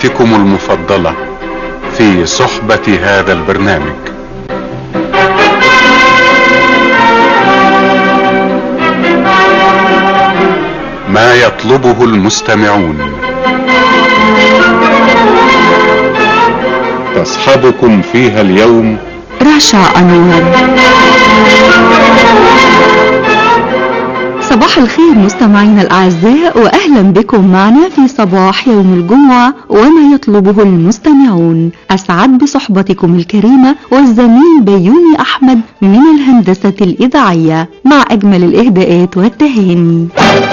فقراتكم المفضلة في صحبة هذا البرنامج ما يطلبه المستمعون تصحبكم فيها اليوم رشا أنور صباح الخير مستمعينا الأعزاء وأهلا بكم معنا في صباح يوم الجمعة وما يطلبه المستمعون أسعد بصحبتكم الكريمة والزميل بيومي أحمد من الهندسة الإذاعية مع أجمل الإهداءات والتهاني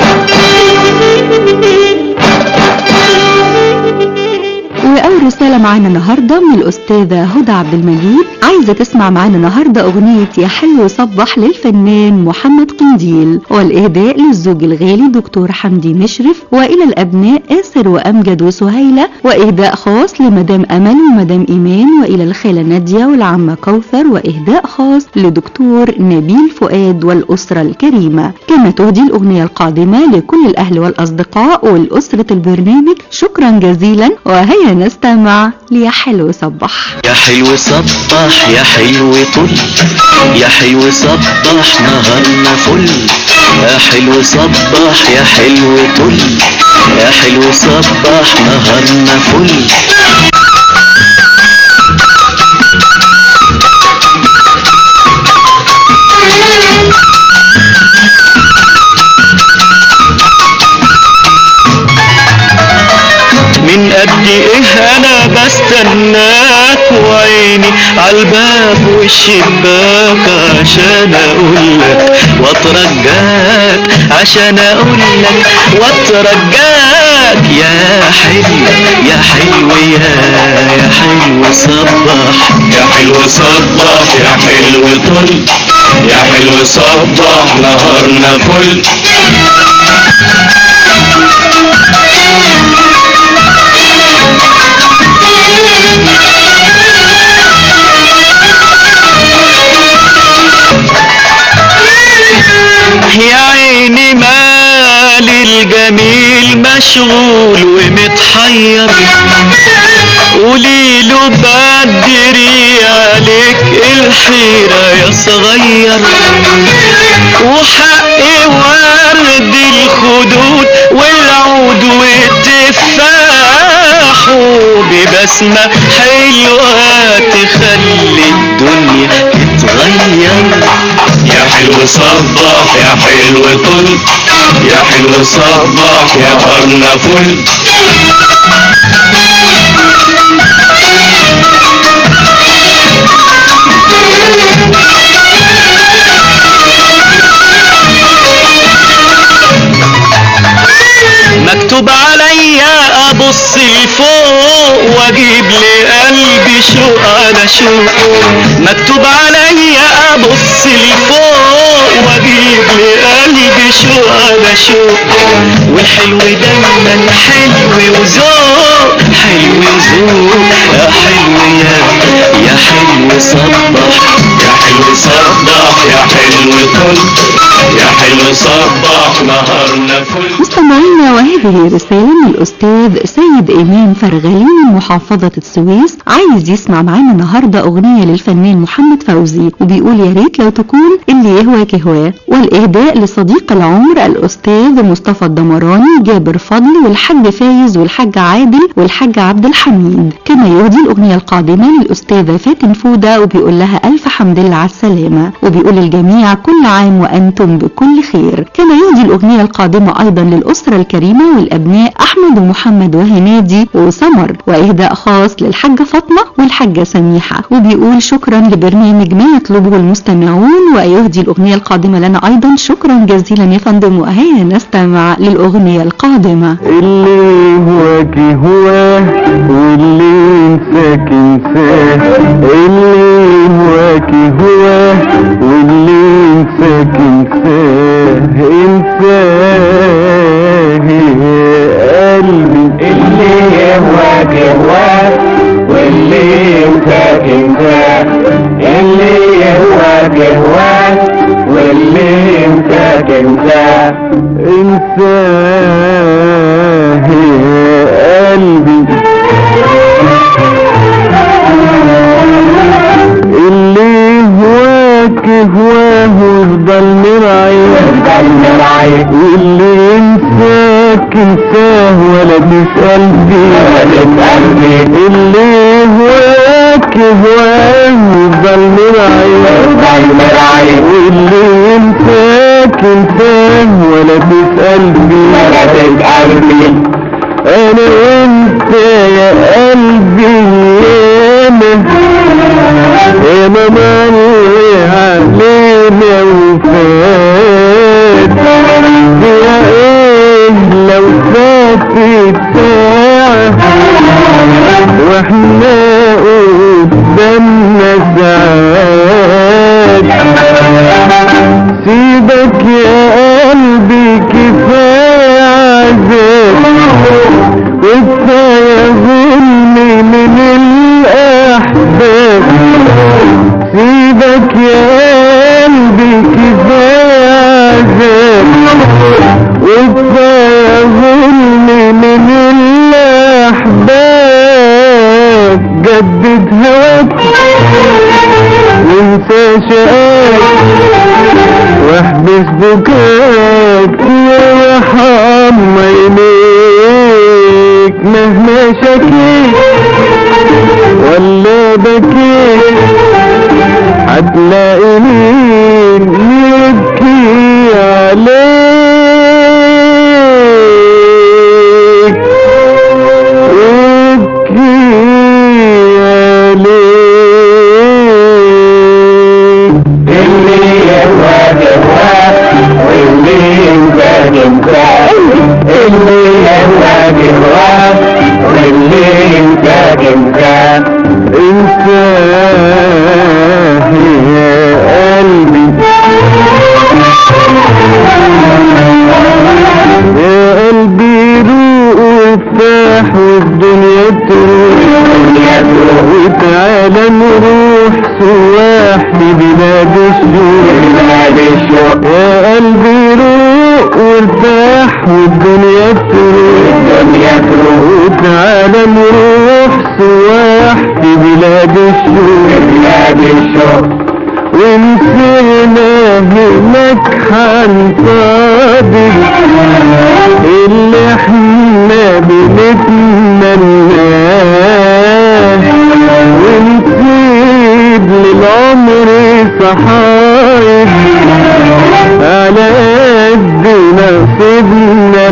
وأول رسالة معانا النهاردة من الأستاذة هدى عبد المجيد عايزة تسمع معانا النهاردة أغنية يا حلو صبح للفنان محمد قنديل والإهداء للزوج الغالي دكتور حمدي مشرف وإلى الأبناء آسر وأمجد وسهيلة وإهداء خاص لمدام أمل ومدام إيمان وإلى الخالة نادية والعمة كوثر وإهداء خاص لدكتور نبيل فؤاد والأسرة الكريمة كما تهدي الأغنية القادمة لكل الأهل والأصدقاء والأسرة البرنامج شكرا جزيلا وهيا نستمع ليا حلو صبح يا حلو صبح يا حلو طل يا حلو صبح نهارنا فل يا حلو صبح يا حلو طل يا حلو صبح نهارنا فل من قد ايه انا بستناك وعيني عالباب والشباك عشان اقولك واترجاك عشان اقولك واترجاك يا حلو يا حلو يا يا حلو صبح يا حلو صبح يا حلو طل يا حلو صبح نهارنا فل يا عيني مال الجميل مشغول ومتحير قوليله بدري عليك الحيرة يا صغير وحق ورد الخدود والعود والتفاح وببسمة حلوة تخلي الدنيا تتغير يا حلو صبح يا حلو طل يا حلو صبح يا نهارنا فل مكتوب عليا ابص لفوق واجيب لقلبي شوق على شوق مكتوب عليا ابص لفوق واجيب لقلبي شوق على شوق والحلو دايما حلو وذوق حلو وذوق يا حلو يا يا حلو صبح يا حلو صبح يا حلو طل يا حلو صبح نهارنا فل مستمعينا وهذه رسالة من الأستاذ سيد إمام فرغلي من محافظة السويس عايز يسمع معانا النهاردة أغنية للفنان محمد فوزي وبيقول يا ريت لو تكون اللي يهواك هواه والإهداء لصديق العمر الأستاذ مصطفى الدمراني جابر فضل والحاج فايز والحاج عادل والحاج عبد الحميد كما يهدي الأغنية القادمة للأستاذة فاتن فودة وبيقول لها ألف حمد لله على السلامة وبيقول للجميع كل عام وأنتم بكل خير كما يهدي الأغنية القادمة أيضا للأسرة الكريمة والأبناء أحمد ومحمد وهنادي وسمر وإهداء خاص للحاجة فاطمة والحاجة سميحة وبيقول شكرا لبرنامج ما يطلبه المستمعون ويهدي الأغنية القادمة لنا أيضا شكرا جزيلا يا فندم وهيا نستمع للأغنية القادمة اللي هواك هواه واللي انساك انساه اللي هواك هواه واللي انساك انساه انساه يا قلبي اللي يهواك هواك واللي ينساك انساك اللي يهواك هواك واللي ينساك انساك انساه يا قلبي المرعي واللي ينساك انساه ولا تسأل فيه اللي هواك هواه يفضل مرعي واللي ينساك انساه ولا تسأل فيه انا وانت يا قلبي ياما ياما مالي علينا وفات يا ايه لو فاتت ساعة واحنا قدامنا ساعات سيبك يا قلبي كفاية عذاب وكفاية ظلم من الأحباب سيبك يا قلبي كفاية عذاب وكفاية ظلم من الأحباب جدد هواك وانسى شقاك واحبس بكاك وارحم عينيك مهما شكيت ولا بكيت هتلاقي مين يبكي عليك يبكي عليك اللي يهواك هواك واللي ينساك انساك اللي يهواك هواك واللي ينساك انساك انت يا قلبي يا قلبي روق وافتح والدنيا تروح وتعالى نروح سواح لبلاد الشوق بلاد الشوق يا قلبي روق وارتاح والدنيا تروح الدنيا تروح وتعالى نروح سواح في بلاد الشوق بلاد الشوق ونسينا هناك حنطابق اللي احنا بنتمناه ونسيب للعمر صحايب على قد نصيبنا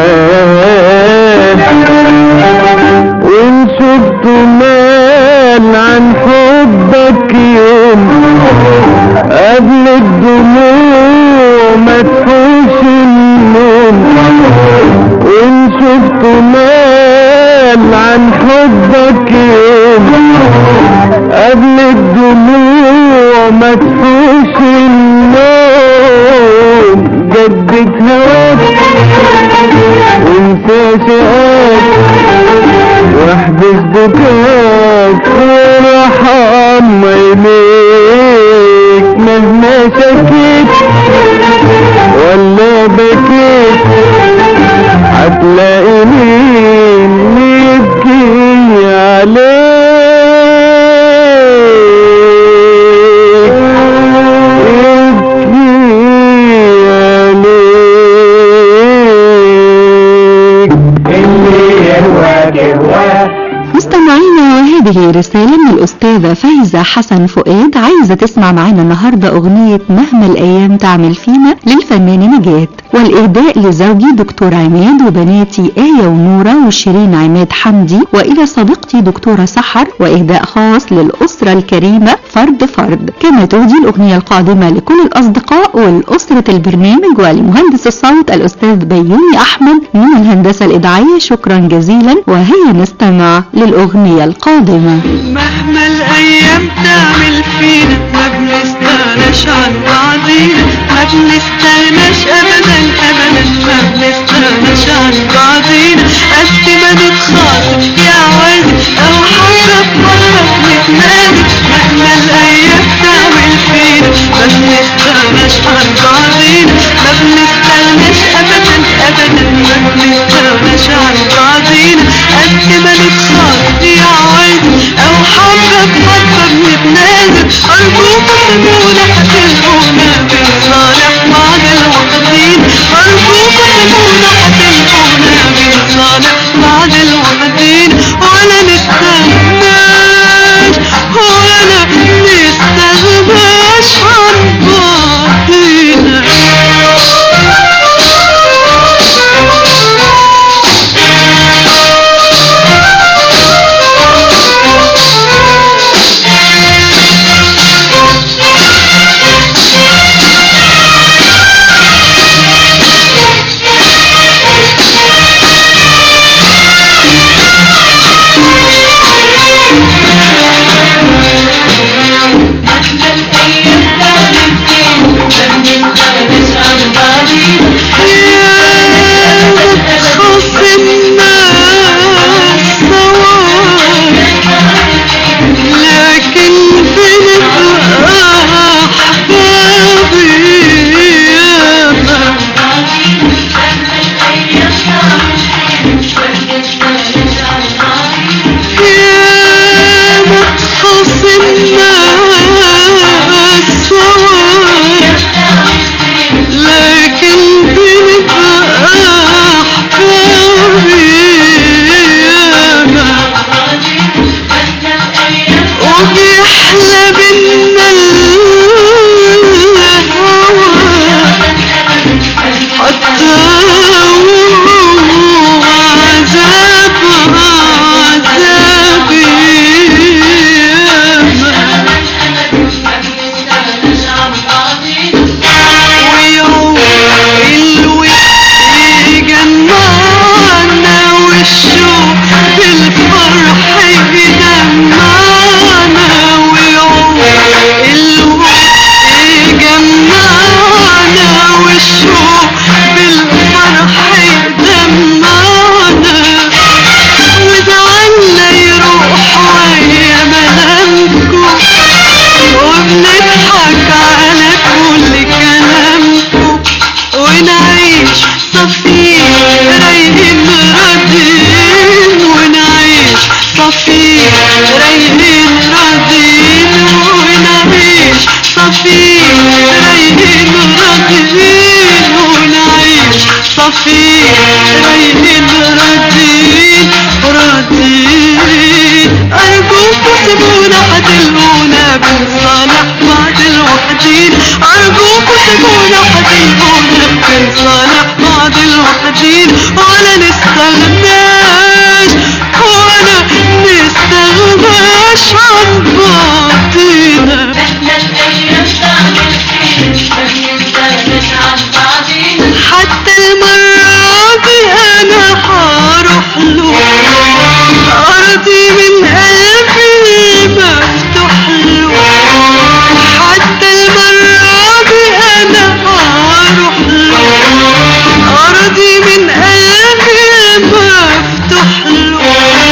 معاه وان شفت مال عن حبك يوم قبل الدموع ما تحوش النوم وان شفت مال عن حبك يوم قبل الدموع ما تحوش النوم جدد هواك وانسى شقاك واحبس بكاك وارحم عينيك مهما شكيت ولا بكيت هتلاقي مين يبكي عليك يبكي عليك اللي يهواك هواك مستمعينا هذه رسالة من الأستاذة فايزة حسن فؤاد عايزة تسمع معانا النهاردة أغنية مهما الأيام تعمل فينا للفنان نجاة والإهداء لزوجي دكتور عماد وبناتي آية ونورة وشيرين عماد حمدي وإلى صديقتي دكتورة سحر وإهداء خاص للأسرة الكريمة فرد فرد كما تهدي الأغنية القادمة لكل الأصدقاء والأسرة البرنامج ولمهندس الصوت الأستاذ بيومي أحمد من الهندسة الإذاعية شكرا جزيلا وهيا نستمع للأغنية القادمة مهما الايام تعمل فينا ما بنستغناش عن بعضينا ما بنستغناش ابدا ابدا ما بنستغناش عن بعضينا قد ما نتخاطب يا وادي او حتى بمرة نتنادي مهما الايام تعمل فينا ما بنستغناش عن بعضينا ما بنستغناش ابدا ابدا ما بنستغناش عن بعضينا قد ما نتخاطب يا وادي او حتى بمرة بنتنادي سيبونا هتلقونا بنصالح بعد الوحدين أرجوكوا سيبونا هتلقونا بنصالح بعد الوحدين ولا نستغناش ولا نستغناش عن بعضينا احنا الايام تعمل فينا ما بنستغناش عن بعضينا حتى المرة دي أنا هروح له أرضي من قلبي مفتوح له حتى المرة دي أنا هروح له أرضي من قلبي مفتوح له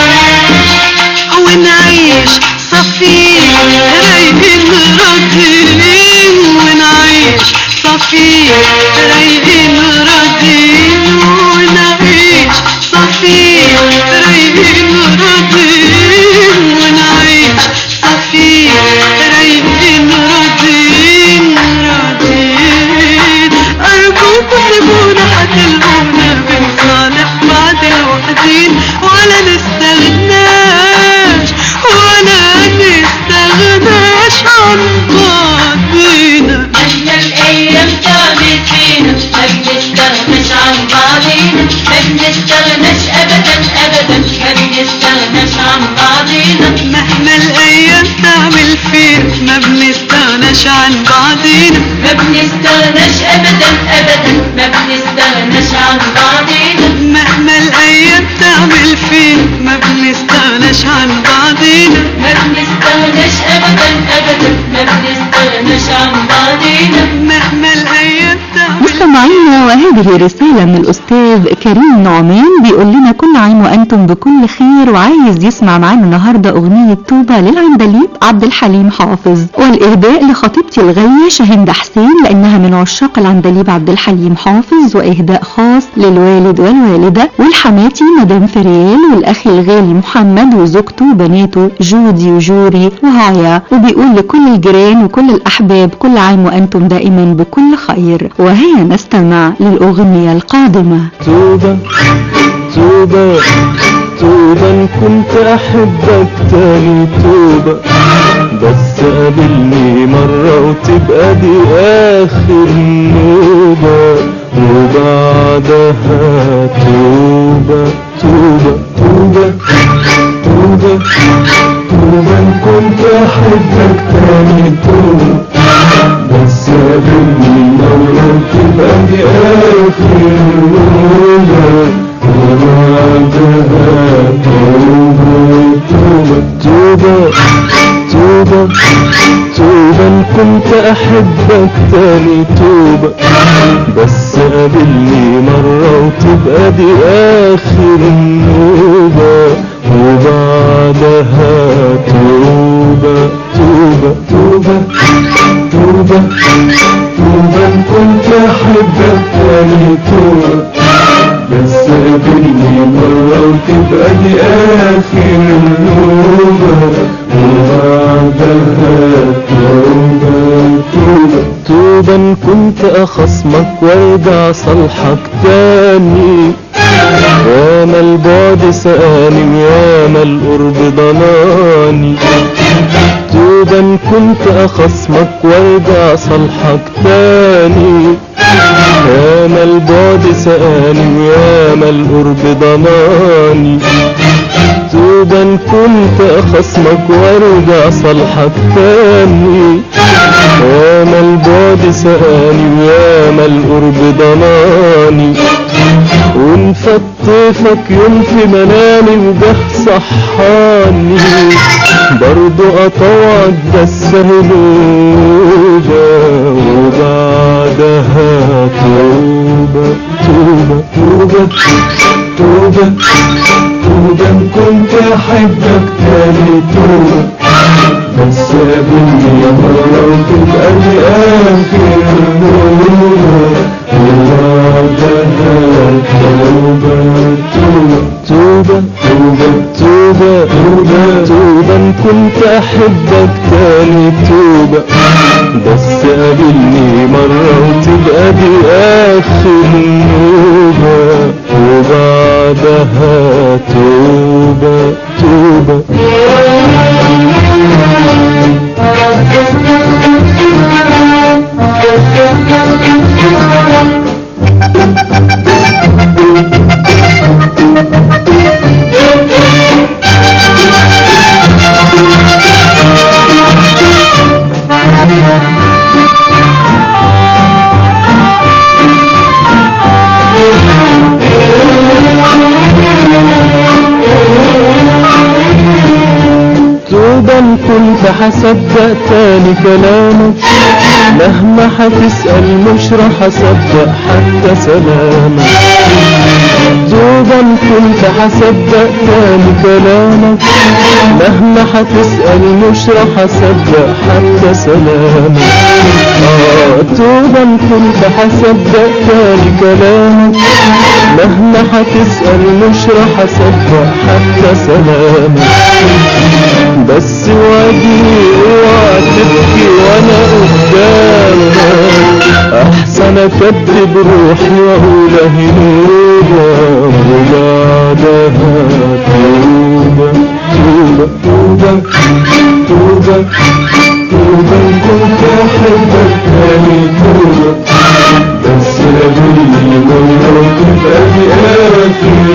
ونعيش صفين رايقين راضيين ونعيش صفين رايقين راضيين ونعيش صفين رايقين راضيين ونعيش صفين رايقين راضيين راضيين أرجوكوا سيبونا هتلقونا بنصالح بعد الوحدين ولا نستغناش ولا نستغناش عن بعضينا احنا الايام تعمل فينا ما بنستغناش عن بعضينا ما بنستغناش ابدا ابدا ما بنستغناش عن بعضينا مهما الايام تعمل فينا ما بنستغناش عن بعضينا ما بنستغناش ابدا ابدا ما بنستغناش عن بعضينا مهما الايام تعمل فينا ما بنستغناش عن بعضينا ما بنستغناش ابدا ابدا ما بنستغناش عن بعضينا مهما الايام تعمل مستمعينا وهذه رسالة من الأستاذ كريم نعمان بيقول لنا كل عام وأنتم بكل خير وعايز يسمع معانا النهاردة أغنية توبة للعندليب عبد الحليم حافظ والإهداء لخطيبتي الغالية شاهندة حسين لأنها من عشاق العندليب عبد الحليم حافظ وإهداء خاص للوالد والوالدة والحماتي مدام فريال والأخ الغالي محمد وزوجته وبناته جودي وجوري وهايا وبيقول لكل الجيران وكل الأحباب كل عام وأنتم دائما بكل خير وهيا نستمع للأغنية القادمة توبة توبة توبة إن كنت أحبك تاني توبة بس قابلني مرة وتبقى دي آخر نوبة وبعدها توبة توبة توبة توبة توبة إن كنت أحبك تاني توبة بس قابلني مرة وتبقى دي آخر نوبة وبعدها توبة توبة توبة توبة توبة إن كنت أحبك تاني توبة بس قابلني مرة وتبقى دي آخر النوبة وبعدها توبة توبة توبة توبة توبة إن كنت أحبك تاني توبة بس قابلني مرة وتبقى دي آخر النوبة وبعدها توبة توبة توبة إن كنت أخصمك وارجع صالحك تاني ياما البعد سقاني وياما القرب ضناني توبة إن كنت أخصمك وارجع صالحك تاني ياما البعد سقاني وياما القرب ضناني توبة إن كنت أخصمك وارجع صالحك تاني ياما البعد سقاني وياما القرب ضناني ونفتفك يوم في منامي وجه صحاني برضو أطوعك بس هلوجة وبعدها توبة توبة توبة توبة توبة إن كنت أحبك تاني توبة بس قابلني مرة وتبقى لي آخر نوبة وبعدها توبة توبة توبة توبة توبة توبة إن كنت أحبك تاني توبة بس قابلني مرة وتبقى دي آخر نوبة وبعدها توبة توبة هصدق تاني كلامك مهما هتسأل مش راح اصدق حتى سلامك دوبا كنت هصدق تاني كلامك مهما هتسأل مش راح اصدق حتى سلامك اه دوبا كنت هصدق تاني كلامك مهما هتسأل مش راح اصدق حتى سلامك بس واجهي اوعى تبكي وانا قدامك احسن اكدب روحي واقول اهي نوبة وبعدها توبة توبة توبة توبة توبة كنت احبك تاني توبة بس قابلني مرة وتبقى دي اخر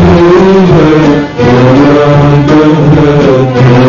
نوبة وبعدها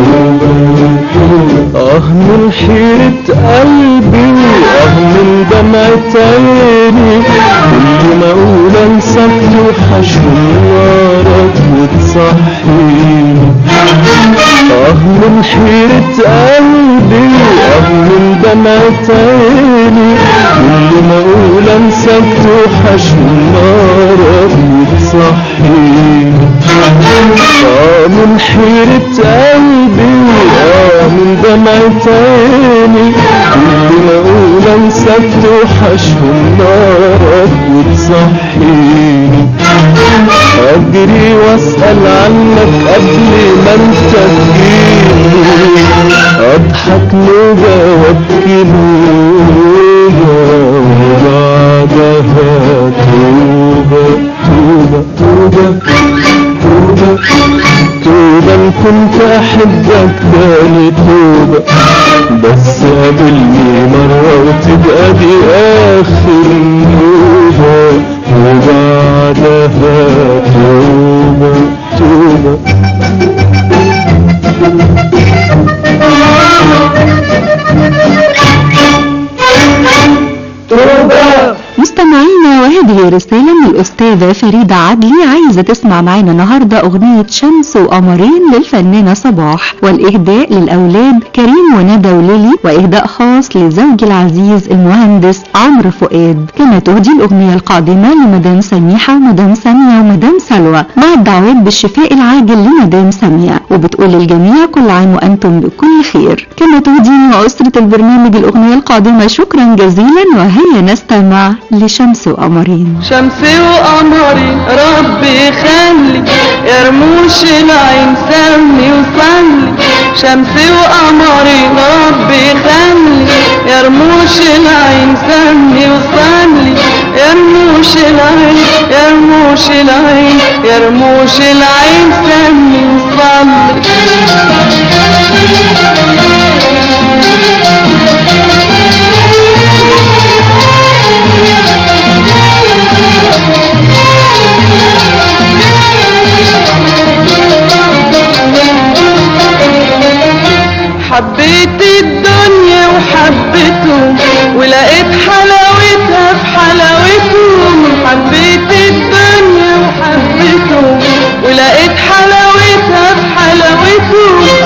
توبة اه من حيرة قلبي واه من دمعة عيني كل ما اقول انساك توحشني نارك وتصحيني اه من حيرة قلبي واه من دمعة عيني كل ما اقول انساك توحشني نارك وتصحيني اه من حيرة قلبي اه من دمعة عيني كل ما اقول انساك توحشهم نارك وتصحيني اجري واسأل عنك قبل ما انت تجيني اضحك نوبة وابكي نوبة وبعدها توبة توبة توبة توبة توبة إن كنت أحبك تاني توبة بس قابلني مرة وتبقى دي آخر نوبة وبعدها توبة توبة توبة مستمعينا وهذه رسالة من الأستاذة فريدة عدلي عايزة تسمع معانا النهاردة أغنية شمس وقمرين للفنانة صباح والإهداء للأولاد كريم وندى وليلي وإهداء خاص لزوجي العزيز المهندس عمرو فؤاد كما تهدي الأغنية القادمة لمدام سميحة ومدام سامية ومدام سلوى مع الدعوات بالشفاء العاجل لمدام سامية وبتقول للجميع كل عام وأنتم بكل خير كما تهديني وأسرة البرنامج الأغنية القادمة شكرا جزيلا وهيا نستمع لشمس وقمرين شمسي وقمري ربي يخلي يا رموش العين سمي وصلي شمسي وقمري ربي يخلي يا رموش العين سمي وصلي يا رموش العين يا رموش العين يا رموش العين سمي حبيت الدنيا وحبيتهم ولقيت حلاوتها في حلاوتهم حبيت الدنيا وحبيتهم ولقيت حلاوتها في حلاوتهم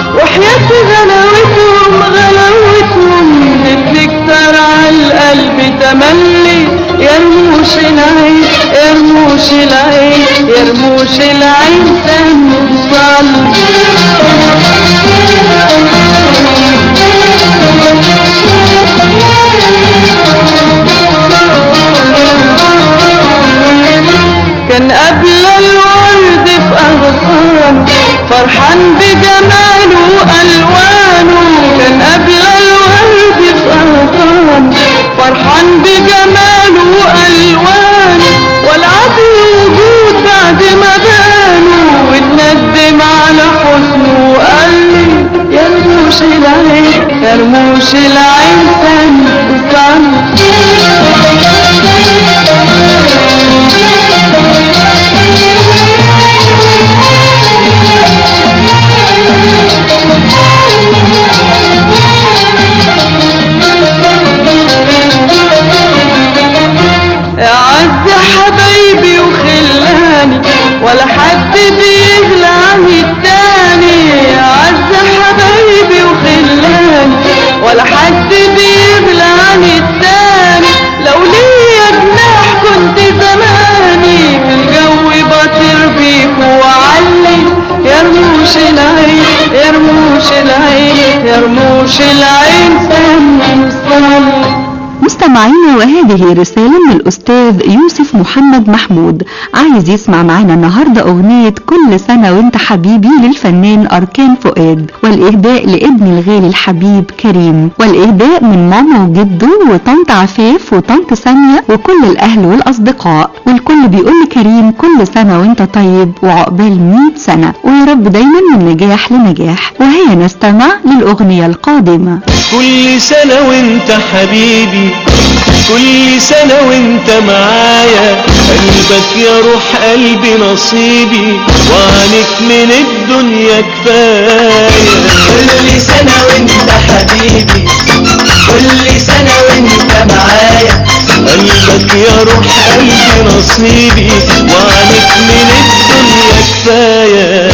قلبي يغلى عن التاني لو ليا جناح كنت زماني في الجو بطير بيك وعلي يا رموش العين يا رموش العين يا رموش العين سلم سلم مستمعينا وهذه رسالة من الأستاذ يوسف محمد محمود عايز يسمع معنا النهاردة أغنية كل سنة وانت حبيبي للفنان أركان فؤاد والإهداء لابن الغالي الحبيب كريم والإهداء من ماما وجده وطنط عفاف وطنط سامية وكل الأهل والأصدقاء والكل بيقول لكريم كل سنة وانت طيب وعقبال 100 سنة ويا رب دايما من نجاح لنجاح وهيا نستمع للأغنية القادمة كل سنة وانت حبيبي كل سنة وانت معايا قلبك يا روح قلبي نصيبي وعنك من الدنيا كفاية كل سنة وانت حبيبي كل سنة وانت معايا قلبك يا روح قلبي نصيبي وعنك من الدنيا كفاية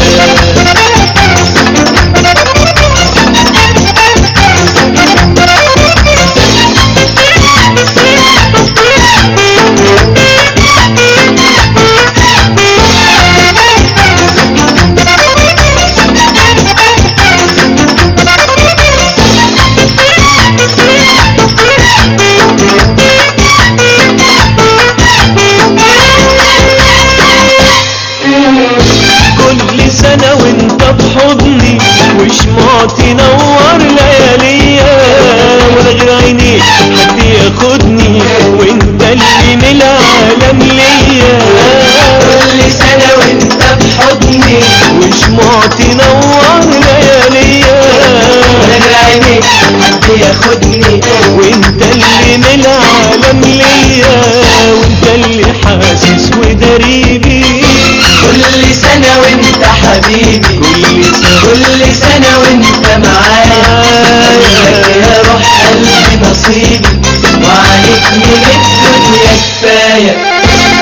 كل سنة وانت بحضني وشمعتي نور لياليا ولا غير عينيك حد ياخدني وانت اللي من العالم ليا كل سنة وانت بحضني وشمعتي نور لياليا وانا عينيك حد ياخدني وانت اللي من العالم ليا وانت اللي حاسس ودريبي كل سنة وانت حبيبي كل سنة كل سنة وانت معايا قلبك يا روح قلبي نصيبي وعليك من الدنيا كفاية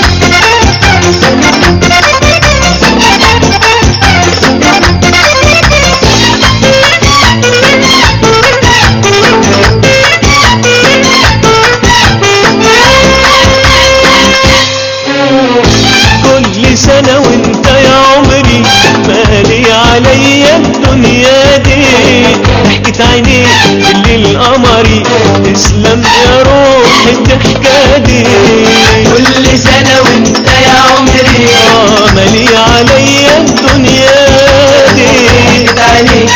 كل سنة وانت يا عمري مالي عليا الدنيا دي ضحكة عينيك الليل قمري تسلم يا روح الضحكة دي كل سنة وانت يا عمري آه مالي عليا الدنيا دي ضحكت عليك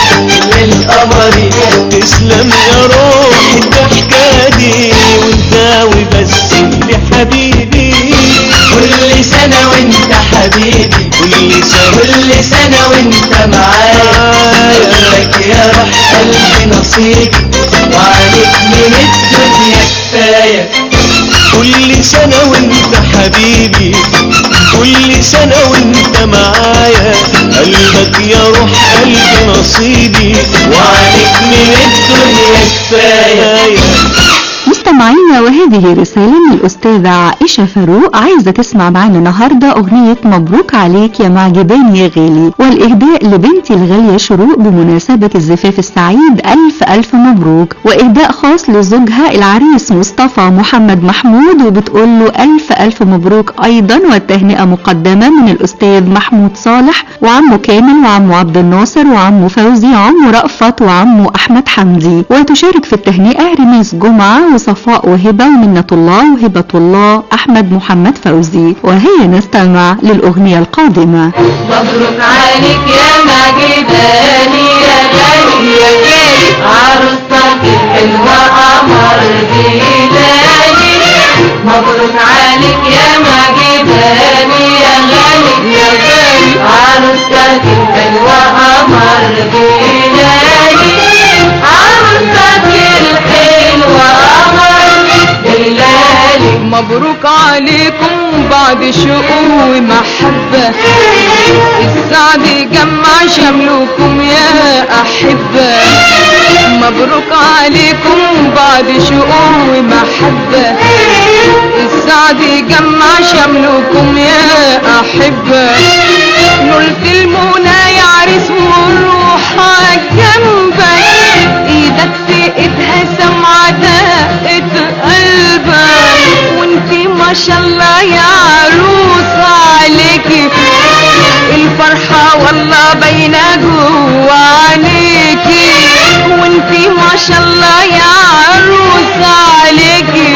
للقمري تسلم يا روح الضحكة دي وانت وبس اللي حبيبي كل سنة وانت حبيبي كل سنة كل سنة وانت معايا قلبك يا روح قلبي نصيبي وعليك من الدنيا كفاية كل سنة وانت حبيبي كل سنة وانت معايا قلبك يا روح قلبي نصيبي وعليك من الدنيا كفاية مستمعينا وهذه رسالة من الأستاذة عائشة فاروق عايزة تسمع معنا النهاردة أغنية مبروك عليك يا معجبان يا غالي والإهداء لبنتي الغالية شروق بمناسبة الزفاف السعيد ألف ألف مبروك وإهداء خاص لزوجها العريس مصطفى محمد محمود وبتقول له ألف ألف مبروك أيضا والتهنئة مقدمة من الأستاذ محمود صالح وعمه كامل وعمه عبد الناصر وعمه فوزي وعمه رأفت وعمه أحمد حمدي وتشارك في التهنئة رميس جمعة وصفاء وهبة ومنة الله وهبة الله أحمد محمد فوزي وهي نستمع للأغنية القادمة مبروك عليك يا مجداني يا غالي يا غالي عروستك الحلوة قمر بيداني مبروك عليك يا مجداني يا غالي يا غالي عروستك الحلوة قمر بيداني عروستك الحلوة قمر بيداني مبروك عليكم بعد شوق ومحبة السعد جمع شملكم يا أحبة مبروك عليكم بعد شوق ومحبة السعد جمع شملكم يا أحبة نلت المنى يا عريس والروح جنبك ايدك في ايدها سمعة ما شاء الله يا عروس عليكي الفرحة والله باينة جوا عينيكي وانتي ما شاء الله يا عروس عليكي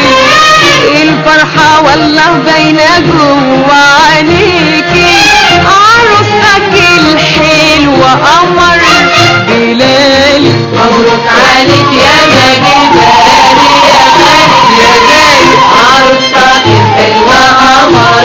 الفرحة والله باينة جوا عينيكي عروستك الحلوة قمر بلالي مبروك عليك يا مجيد باري يا غالي يا غالي عروستك الحلوة قمر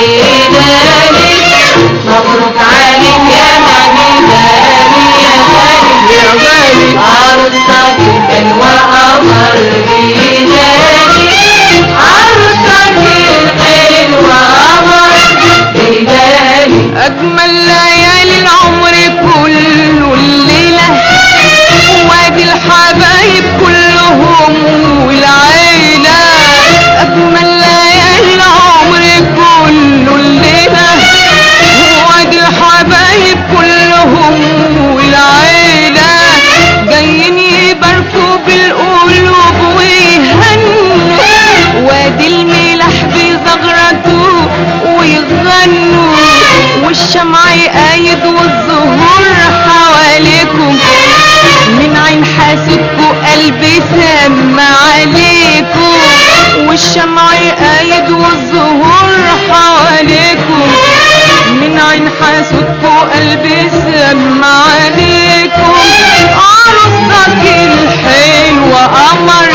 بلالي مبروك عليك يا مجيد باري يا غالي يا غالي عروستك الحلوة قمر بلالي عروستك الحلوة قمر بلالي أجمل ليالي العمر كله الليلة وادي الحبايب كلهم والعيلة أجمل ليالي العمر كله الليلة وادي الحبايب كلهم والعيلة جايين يباركوا بالقلوب ويهنوا وادي الملاح بيزغرطوا ويغنوا والشمع يقايد والزهور حواليكم من عين حاسدكوا قلبي سمع عليكم والشمع يقايد والزهور حواليكم من عين حاسدكوا قلبي سمع عليكم عروستك الحلوة قمر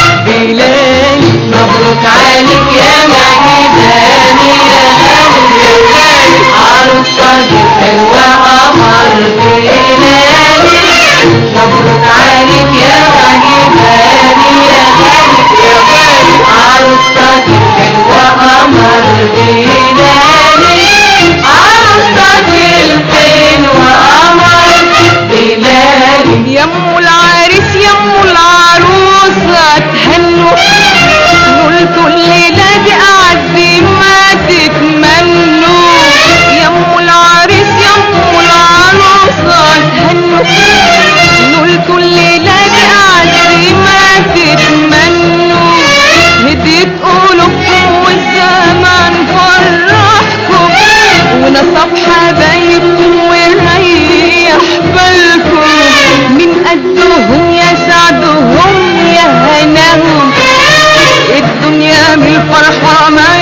بلالي مبروك عليك يا مجداني يا غالي يا غالي عروستك الحلوة قمر بلالي مبروك عليك يا مجداني يا غالي يا غالي عروستك الحلوة قمر بلالي عروستك الحلوة قمر بلالي يمو العريس يمو العروسة تهنوا قلتوا الليلة دي أعز ما تتمنوا يمو العريس يمو العروسة تهنوا قلتوا الليلة دي أعز ما تتمنوا هديت قلوبكم والزمان فرحكم ونصب حبايبكم وريح بالكم من قدهم يا سعدهم يا هناهم الدنيا من الفرحة ما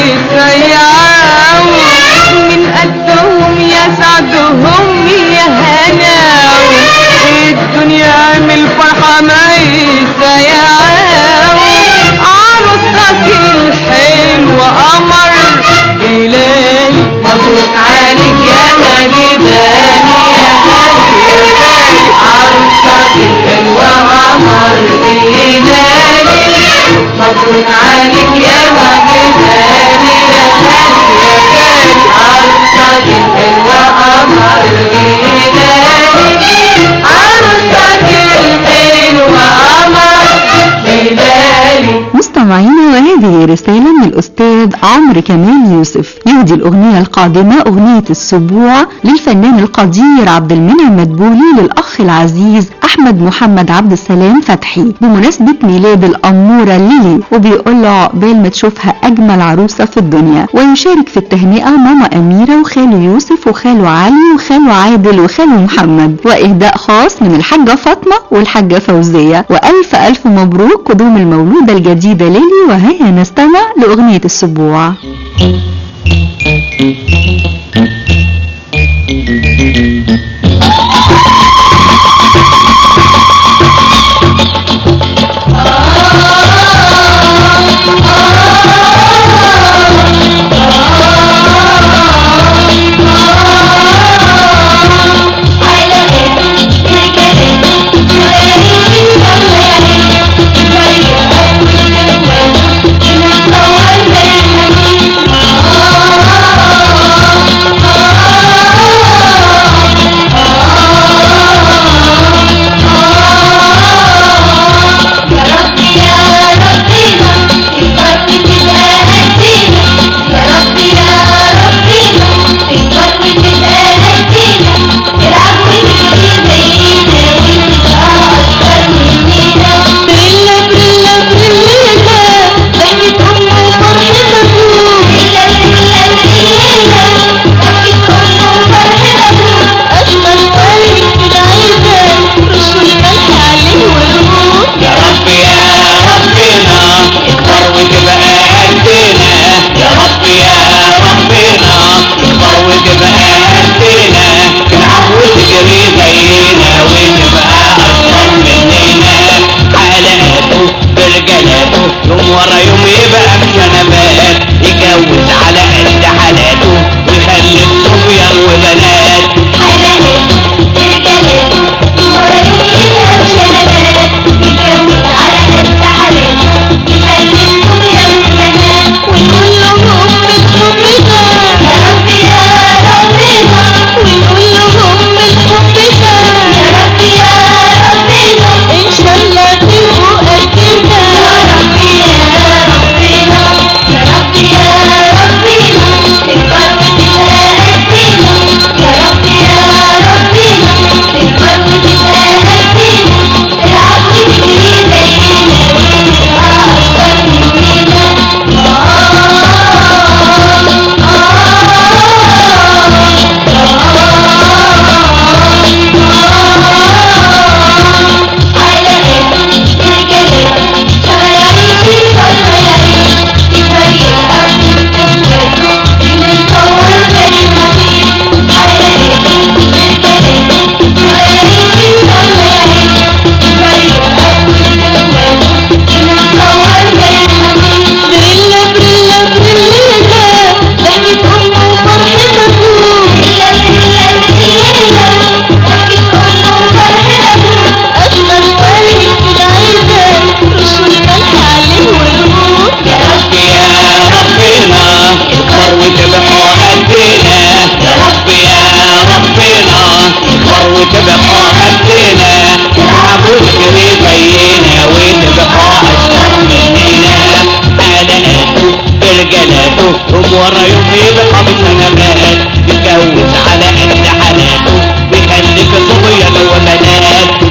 يسيعوا من قدهم يا سعدهم يا هناهم الدنيا من الفرحة ما يسيعوا عروستك الحلوة قمر بلالي مبروك عليك يا مجداني يا غالي يا غالي عروستك الحلوة قمر بلالي مبروك عليك يا مجداني يا غالي يا غالي عروستك الحلوة قمر بلالي عروستك الحلوة قمر بلالي مستمعينا وهذه رسالة من الأستاذ عمرو كمال يوسف يهدي الأغنية القادمة أغنية السبوع للفنان القدير عبد المنعم مدبولي للأخ العزيز أحمد محمد عبد السلام فتحي بمناسبة ميلاد الأمورة ليلي وبيقول له عقبال ما تشوفها أجمل عروسة في الدنيا ويشارك في التهنئة ماما أميرة وخاله يوسف وخاله علي وخاله عادل وخاله محمد وإهداء خاص من الحاجة فاطمة والحاجة فوزية وألف ألف مبروك قدوم المولودة الجديدة ليلي وهيا نستمع لأغنية السبوع Oh يوم ورا يوم يبقى بشنبات يجوز على قد حالاته ويخلف صبيان وبنات يا ربنا اكبر وتبقى قدنا يا رب يا ربنا اكبر وتبقى قدنا العبود كري بينا وتبقى اشهر مننا اعلاناته برجالاته يوم ورا يوم يبقى بسنبات يتجوز على قد حالاته بيخلف صبيان وبنات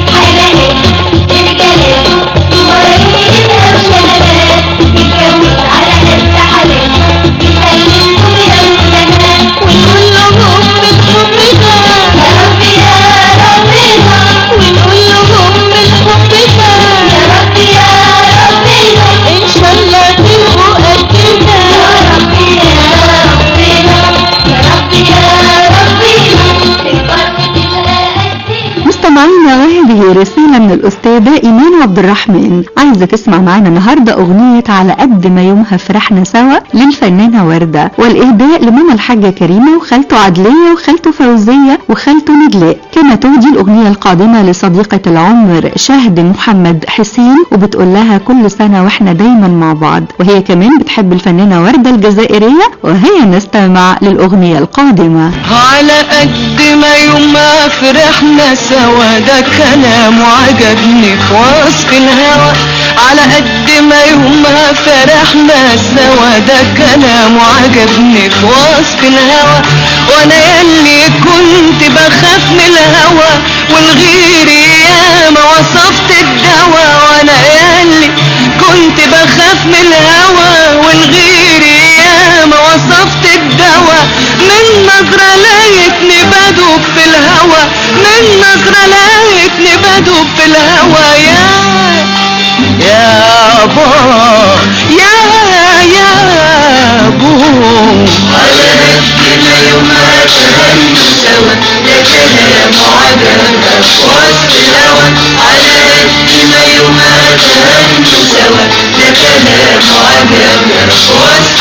مستمعينا وهذه رسالة من الأستاذة إيمان عبد الرحمن عايزة تسمع معانا النهاردة أغنية على قد ما يومها فرحنا سوا للفنانة وردة والإهداء لماما الحاجة كريمة وخالته عدلية وخالته فوزية وخالته ندلاء كما تهدي الأغنية القادمة لصديقة العمر شهد محمد حسين وبتقول لها كل سنة وإحنا دايما مع بعض وهي كمان بتحب الفنانة وردة الجزائرية وهي نستمع للأغنية القادمة على قد ما يوم ما فرحنا سوا ده كلام وعجبني في وصف الهوى على قد ما يوم ما فرحنا سوا ده كلام وعجبني في وصف الهوى وانا يلي كنت بخاف من الهوى والغير ياما وصفت الدواء وانا يلي كنت بخاف من الهوى والغير ياما وصفت الدواء من نظرة لقيتني بدوب في الهوى من نظرة لقيتني بدوب في الهوى يا يا با يا يا بو على قد ما يوم ما فرحنا سوا ده كلام وعجبنا في وسط الهوى على قد ما يوم ما فرحنا سوا ده كلام وعجبنا في وسط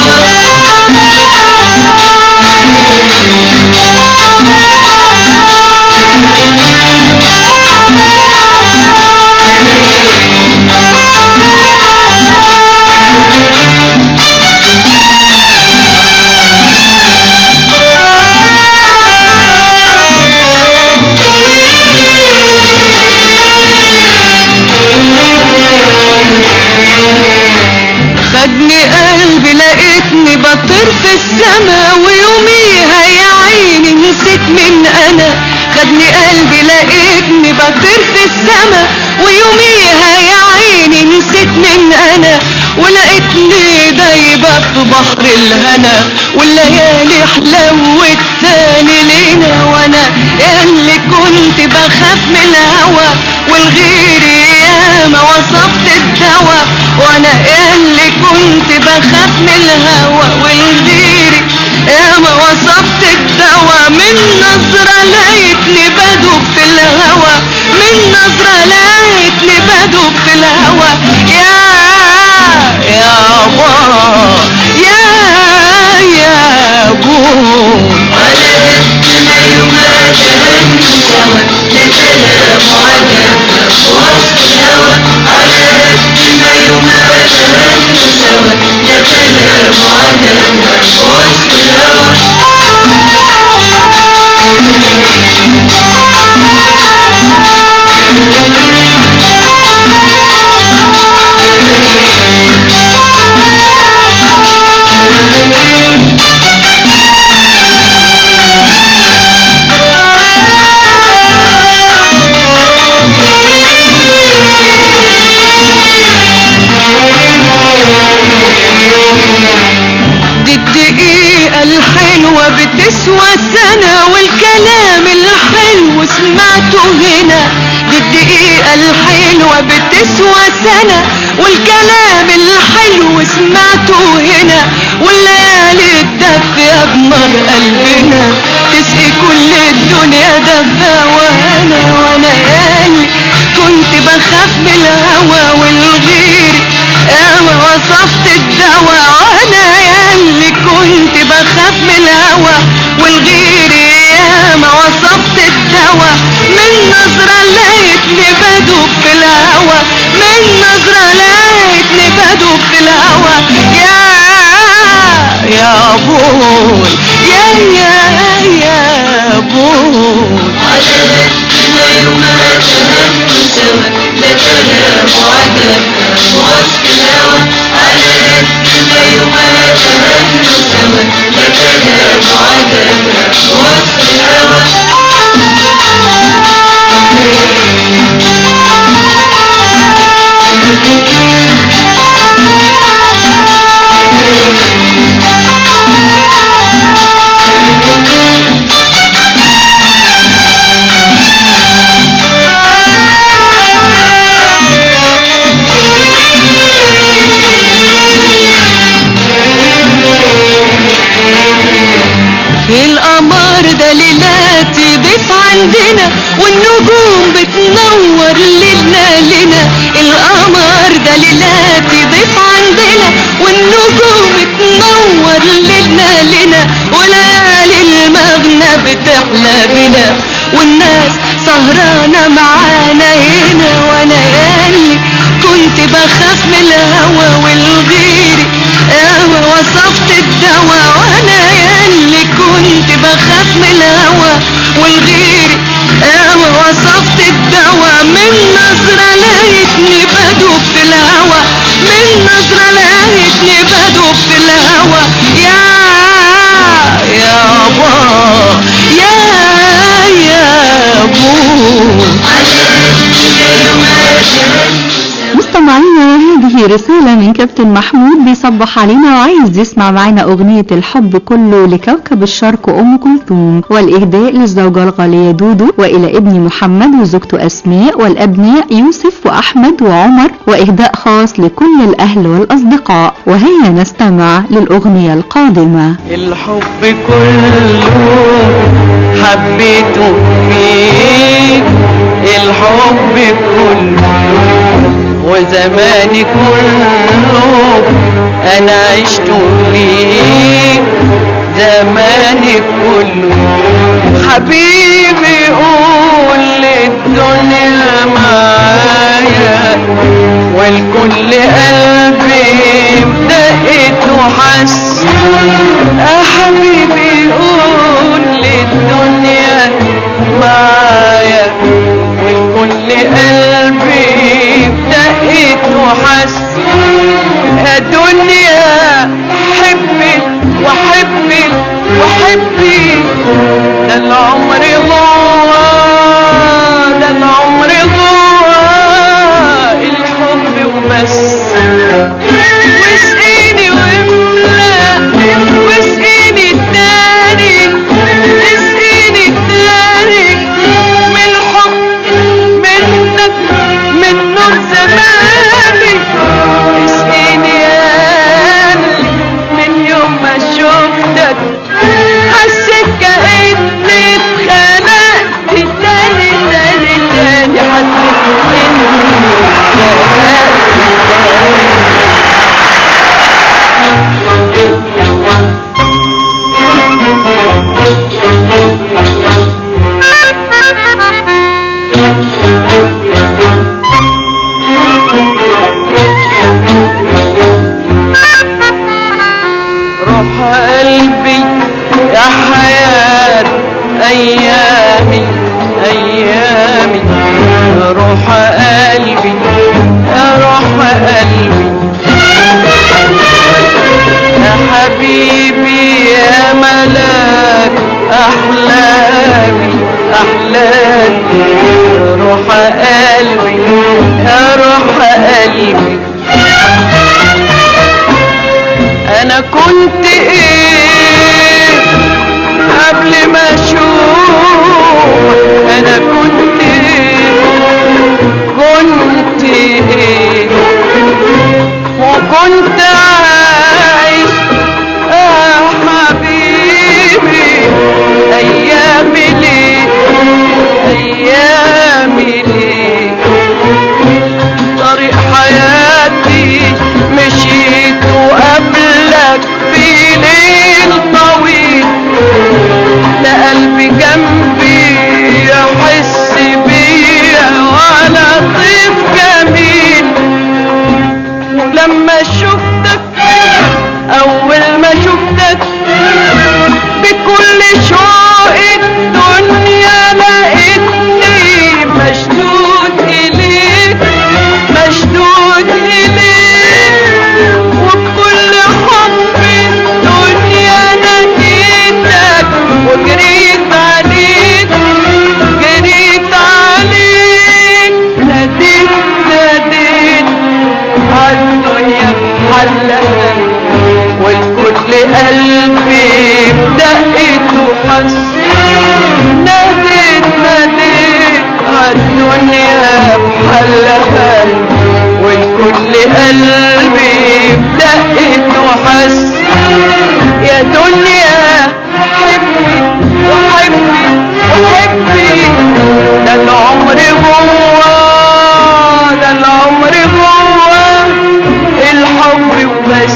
خدني قلبي لقيتني بطير في السما ويوميها يا عيني نسيت من انا خدني قلبي لقيتني بطير في السما ويوميها يا عيني نسيت من انا ولقيتني دايبة في بحر الهنا والليالي حلوت تاني لينا وانا اللي كنت بخاف من الهوى والغير ياما وصفت الدواء وانا اللي كنت بخاف من الهوى والغير ياما وصفت الدواء من نظرة لقيتني بدوب في الهوى من نظرة لقيتني بدوب في الهوى يا يابا يا يا ابوي دي الدقيقة الحلوة بتسوى سنة والكلام الحلو سمعته هنا دي الدقيقة الحلوة بتسوى سنة والكلام الحلو سمعته هنا والليالي تدفي بنار قلبنا تسقي كل الدنيا دفا وانا وانا يالي كنت بخاف من الهوى والغير اما وصفت الدواء وانا ياللي كنت بخاف من الهوى والغير ياما وصفت الدواء من نظرة لقيتني بدوب في الهوى من نظرة لقيتني بدوب في الهوى يا يا ابوي يا يا يا ابوي القمر ده ليلاتي ضيف عندنا والنجوم بتنور ليلنا لنا القمر ده ليلاتي ضيف عندنا والنجوم بتنور ليلنا لنا وليالي المغنى بتحلى بنا والناس سهرانة معانا هنا وانا يالي كنت بخاف من الهوى والغير قوي وصفت الدواء وانا ياللي كنت بخاف من الهوى والغير قوي وصفت الدواء من نظرة لقيتني بدوب في الهوى من نظرة لقيتني بدوب في الهوى يا يا با يا يا بو مستمعينا هذه رسالة من كابتن محمود بيصبح علينا وعايز يسمع معنا أغنية الحب كله لكوكب الشرق أم كلثوم والإهداء للزوجة الغالية دودو وإلى ابن محمد وزوجته أسماء والأبناء يوسف وأحمد وعمر وإهداء خاص لكل الأهل والأصدقاء وهيا نستمع للأغنية القادمة الحب كله حبيته فيك الحب كله وزماني كله انا عشت فيك زماني كله حبيبي قول للدنيا معايا والكل قلبي بدقت وحس يا حبيبي قول للدنيا معايا والكل قلبي بدقت وحس يا دنيا حبك وحبك وحبي ده العمر ضاع ده العمر ضاع الحب وبس واسقيني واملا واسقيني التاني اسقيني التاني من الحب منك من نور زماني اسقيني يا قلبي من يوم ما شفتك حسيت كأني اتخلقت انا كنت ايه قبل ما اشوف انا كنت ايه كنت ايه وكنت عايش اه حبيبي ايامي ليه ايامي ليه طريق حياتي مشيت وقبلك في ليل طويل لا قلبي جنبي يحس بيا ولا طيف جميل ولما شفتك اول ما شفتك بكل شوق الدنيا لقيتني مشدود اليك مشدود اليك وبكل حب الدنيا ناديتك وجريت عليك جريت عليك ناديت ناديت عالدنيا بحلها والكل قلبي بدقته حس ناديت ناديت عالدنيا بحلها والكل قلبي بدقته حس يا دنيا حبي وحبي وحبي ده العمر جوا ده العمر جوا الحب وبس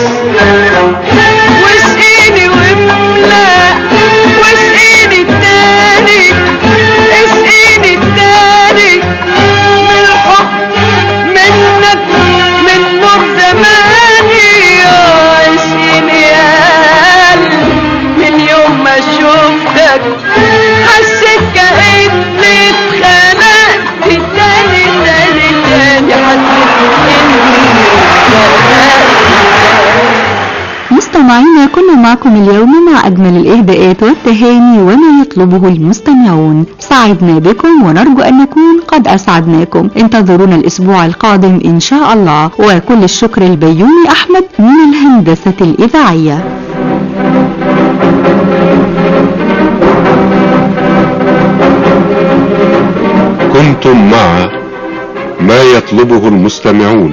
واسقيني واملا واسقيني التاني اسقيني التاني من الحب منك من نور زماني يا اسقيني يا قلبي من يوم ما شفتك حسيت كأني اتخنقت تاني تاني تاني حسيت اني اتخنقت مستمعينا كنا معكم اليوم مع أجمل الإهداءات والتهاني وما يطلبه المستمعون سعدنا بكم ونرجو أن نكون قد أسعدناكم انتظرونا الأسبوع القادم إن شاء الله وكل الشكر البيومي أحمد من الهندسة الإذاعية كنتم مع ما يطلبه المستمعون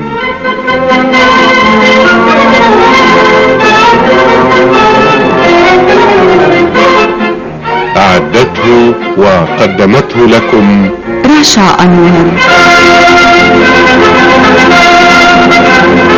أعدته وقدمته لكم رشا أنور